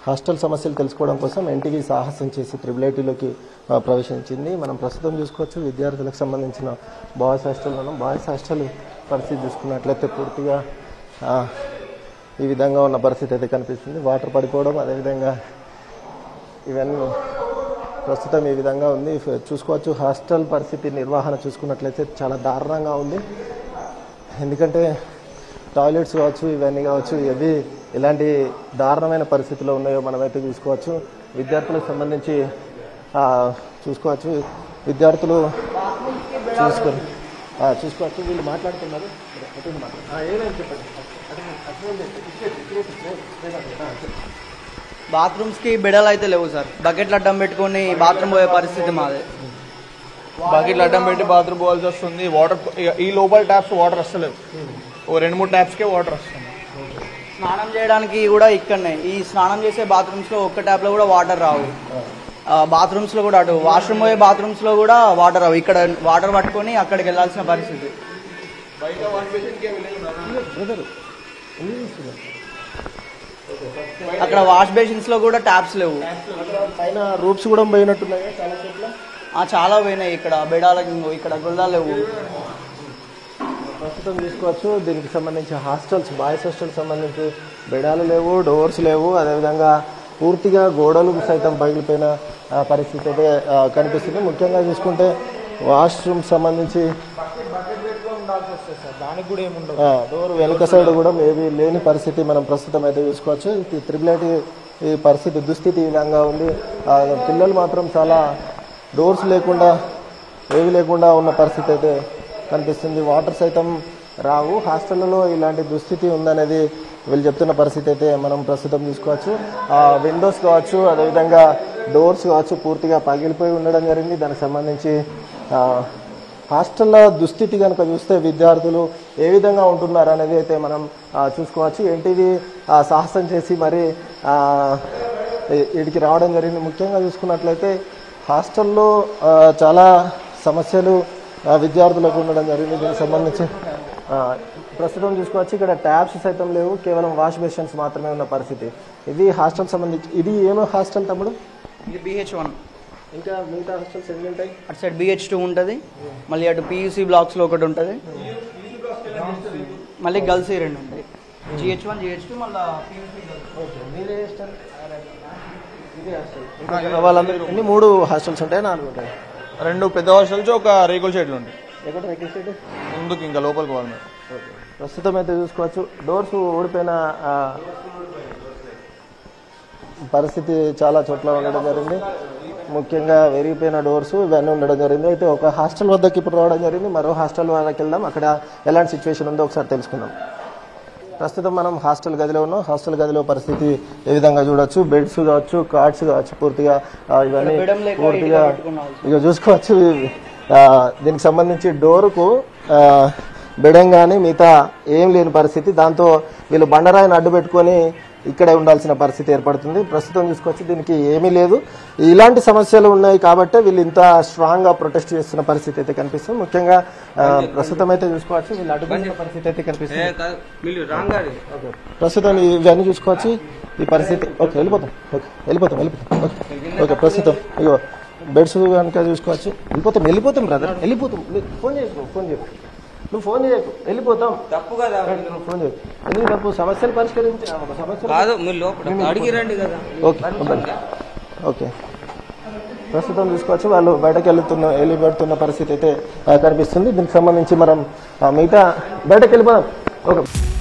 Hostel సమస్యలు తెలుసుకోవడం కోసం ఎన్టీవీ సాహసం చేసి త్రిబుల్ ఐటీలోకి ఆ, ప్రవేశించింది మనం ప్రస్తుతం చూసుకోవచ్చు విద్యార్థులకు సంబంధించిన బాయ్స్ హాస్టల్లోనూ బాయ్స్ హాస్టల్ పరిస్థితి చూసుకున్నట్లయితే పూర్తిగా ఆ, ఈ విధంగా ఉన్న పరిస్థితి అయితే కనిపిస్తుంది వాటర్ పడిపోవడం అదేవిధంగా ఇవన్నీ ప్రస్తుతం ఈ విధంగా ఉంది ఫ- చూసుకోవచ్చు హాస్టల్ పరిస్థితి నిర్వహణ చూసుకున్నట్లయితే చాలా దారుణంగా ఉంది ఎందుకంటే టాయిలెట్స్ కావచ్చు ఇవన్నీ కావచ్చు ఇవి ఎలాంటి దారుణమైన పరిస్థితిలో ఉన్నాయో మనమైతే చూసుకోవచ్చు విద్యార్థులకు సంబంధించి ఆ, చూసుకోవచ్చు విద్యార్థులు చూసుకొని ఆ, చూసుకోవచ్చు వీళ్ళు మాట్లాడుతున్నారు అటు మాట్లాడు. ఆ, ఏమైంది చెప్పండి అటు- అటు ఉంది. ఇచ్చేసి, ఇచ్చేసి, ఇచ్చేసి. ఆ, చెప్పండి. బాత్రూమ్స్ కి బిడలు అయితే లేవు సార్ బకెట్లు అడ్డం పెట్టుకొని బాత్రూమ్ పోయే పరిస్థితి మాది బకెట్లు అడ్డం పెట్టి బాత్రూమ్ పోవాల్సి వస్తుంది వాటర్ ఈ లోపల ట్యాప్స్ వాటర్ వస్తలేవు ఓ రెండు మూడు ట్యాప్స్కే వాటర్ వస్తుంది స్నానం చేయడానికి కూడా ఇక్కడనే ఈ స్నానం చేసే బాత్రూమ్స్ లో ఒక్క ట్యాప్ లో కూడా వాటర్ రావు బాత్రూమ్స్ లో కూడా అటు వాష్రూమ్ పోయే బాత్రూమ్స్ లో కూడా వాటర్ రావు ఇక్కడ వాటర్ పట్టుకొని అక్కడికి వెళ్ళాల్సిన పరిస్థితి బ్రదర్ ఎందుకు తీసుకున్నారు? అక్కడ వాష్ బేసిన్స్ లో కూడా ట్యాప్స్ లేవు పైన రూప్స్ కూడా పోయినట్టున్నాయి చాలా చోట్ల ఆ, చాలా పోయినాయి ఇక్కడ బెడాలకి ఇంకో ఇక్కడ గుల్లా లేవు ప్రస్తుతం తీసుకోవచ్చు దీనికి సంబంధించి హాస్టల్స్ బాయ్స్ హాస్టల్ సంబంధించి బెడాలు లేవు డోర్స్ లేవు అదేవిధంగా పూర్తిగా గోడలు సైతం పగిలిపోయిన ఆ, పరిస్థితి అయితే ఆ, కనిపిస్తుంది ముఖ్యంగా చూసుకుంటే వాష్రూమ్ సంబంధించి దానికి కూడా ఏముండదు ఆ, డోర్ వెనుక సైడ్ కూడా మేబీ లేని పరిస్థితి మనం ప్రస్తుతం అయితే చూసుకోవచ్చు ఈ త్రిబుల్ ఐటీ ఈ పరిస్థితి దుస్థితి ఈ విధంగా ఉంది ఆ, పిల్లలు మాత్రం చాలా డోర్స్ లేకుండా ఏవి లేకుండా ఉన్న పరిస్థితి అయితే కనిపిస్తుంది వాటర్ సైతం రావు హాస్టళ్లలో ఇలాంటి దుస్థితి ఉందనేది వీళ్ళు చెప్తున్న పరిస్థితి అయితే మనం ప్రస్తుతం చూసుకోవచ్చు ఆ విండోస్ కావచ్చు అదేవిధంగా డోర్స్ కావచ్చు పూర్తిగా పగిలిపోయి ఉండడం జరిగింది దానికి సంబంధించి ఆ, హాస్టల్ల దుస్థితి కనుక చూస్తే విద్యార్థులు ఏ విధంగా ఉంటున్నారు అనేది అయితే మనం ఆ, చూసుకోవచ్చు ఎన్టీవీ ఆ, సాహసం చేసి మరి ఆ, ఈ- వీడికి రావడం జరిగింది ముఖ్యంగా చూసుకున్నట్లయితే హాస్టల్లో ఆ, చాలా సమస్యలు ఆ, విద్యార్థులకు ఉండడం జరిగింది దీనికి సంబంధించి ఆ, ప్రస్తుతం చూసుకోవచ్చు ఇక్కడ ట్యాబ్స్ సైతం లేవు కేవలం వాష్ బేషన్స్ మాత్రమే ఉన్న పరిస్థితి ఇది హాస్టల్ సంబంధించి ఇది ఏమో హాస్టల్ తమ్ముడు ఇది బిహెచ్ వన్ ఇంకా మిగతా హాస్టల్స్ ఎన్ని ఉంటాయి అటు సైడ్ బిహెచ్ టూ ఉంటుంది మళ్ళీ అటు పియూసీ బ్లాక్స్ లో ఒకటి ఉంటుంది మళ్ళీ గర్ల్స్ రెండు ఉంటాయి జిహెచ్ వన్ జిహెచ్ టూ మళ్ళీ మీరే హాస్టల్ ఇంకా వాళ్ళందరూ ఎన్ని మూడు హాస్టల్స్ ఉంటాయి నాలుగు ఉంటాయి రెండు పెద్ద హాస్టల్స్ ఒక రేకుల షెడ్లు ఉంటాయి ఎక్కడ రైట్ సైడ్ ముందుకు ఇంకా లోపలికి పోవాలి మీరు. ప్రస్తుతం అయితే చూసుకోవచ్చు డోర్స్ ఊడిపోయిన ఆ, పరిస్థితి చాలా చోట్ల ఉండడం జరిగింది ముఖ్యంగా విరిగిపోయిన డోర్స్ ఇవన్నీ ఉండడం జరిగింది అయితే ఒక హాస్టల్ వద్దకు ఇప్పుడు రావడం జరిగింది మరో హాస్టల్ వద్దకు వెళ్దాం అక్కడ ఎలాంటి సిచ్యువేషన్ ఉందో ఒకసారి తెలుసుకుందాం ప్రస్తుతం మనం హాస్టల్ గదిలో ఉన్నాం హాస్టల్ గదిలో పరిస్థితి ఏ విధంగా చూడొచ్చు బెడ్స్ కావచ్చు కార్డ్స్ కావచ్చు పూర్తిగా ఆ, ఇవన్నీ బెడం లేక పూర్తిగా ఇటుక పెట్టుకున్నాం. ఇక చూసుకోవచ్చు ఆ, దీనికి సంబంధించి డోరుకు ఆ, బెడం కానీ మిగతా ఏం లేని పరిస్థితి దాంతో వీళ్ళు బండరాయిని అడ్డు పెట్టుకొని ఇక్కడే ఉండాల్సిన పరిస్థితి ఏర్పడుతుంది ప్రస్తుతం చూసుకోవచ్చు దీనికి ఏమీ లేదు ఇలాంటి సమస్యలు ఉన్నాయి కాబట్టి వీళ్ళు ఇంత స్ట్రాంగ్ గా ప్రొటెస్ట్ చేస్తున్న పరిస్థితి అయితే కనిపిస్తుంది ముఖ్యంగా ఆ, ప్రస్తుతం అయితే చూసుకోవచ్చు వీళ్ళు అడ్డుకున్న పరిస్థితి అయితే కనిపిస్తుంది ఓకే. ప్రస్తుతం ఇవన్నీ చూసుకోవచ్చు ఈ పరిస్థితి ఓకే వెళ్ళిపోతాం ఓకే వెళ్ళిపోతాం వెళ్ళిపోతాం ఓకే ఓకే ప్రస్తుతం ఇగో బెడ్స్ కనుక చూసుకోవచ్చు వెళ్ళిపోతాం వెళ్ళిపోతాం బ్రదర్ వెళ్ళిపోతాం నువ్వు ఫోన్ చేయకు ఫోన్ చేయకు నువ్వు ఫోన్ చేయకు వెళ్ళిపోతాం తప్పు కదా నువ్వు ఫోన్ చేయకు ఎందుకు తప్పు సమస్యలు పరిష్కరించి సమస్యలు కాదు మీరు లోపల అడిగిరండి కదా ఓకే ఇబ్బంది. ఓకే ప్రస్తుతం చూసుకోవచ్చు వాళ్ళు బయటకు వెళ్తున్న వెళ్ళిపెడుతున్న పరిస్థితి అయితే ఆ, కనిపిస్తుంది దీనికి సంబంధించి మనం ఆ, మిగతా బయటకు వెళ్ళిపోదాం ఓకే